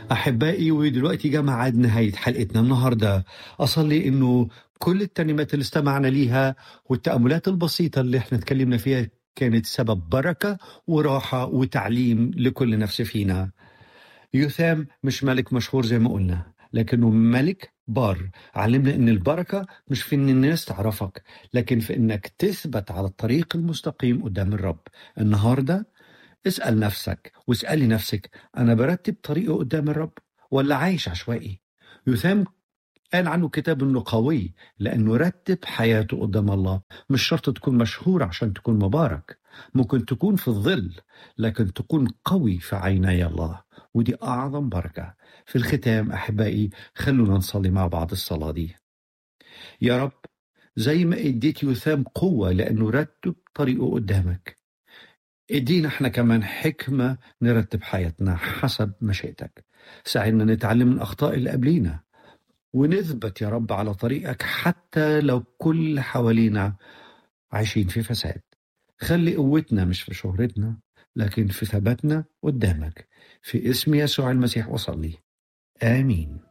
أحبائي ودلوقتي جاء ميعاد نهاية حلقتنا النهاردة أصلي إنه كل الترنيمات اللي استمعنا ليها والتأملات البسيطة اللي احنا اتكلمنا فيها كانت سبب بركة وراحة وتعليم لكل نفس فينا يثام مش ملك مشهور زي ما قلنا لكنه ملك بار علمنا ان البركة مش في ان الناس تعرفك لكن في انك تثبت على الطريق المستقيم قدام الرب النهاردة اسأل نفسك واسألي نفسك أنا برتب طريقي قدام الرب ولا عايش عشوائي يثام قال عنه كتاب انه قوي لانه رتب حياته قدام الله مش شرط تكون مشهور عشان تكون مبارك ممكن تكون في الظل لكن تكون قوي في عيني الله ودي اعظم بركه في الختام احبائي خلونا نصلي مع بعض الصلاه دي يا رب زي ما اديت يثام قوه لانه رتب طريقه قدامك ادينا احنا كمان حكمة نرتب حياتنا حسب مشيئتك ساعدنا نتعلم من أخطاء اللي قبلينا ونثبت يا رب على طريقك حتى لو كل حوالينا عايشين في فساد خلي قوتنا مش في شهرتنا لكن في ثباتنا قدامك في اسم يسوع المسيح وصلي آمين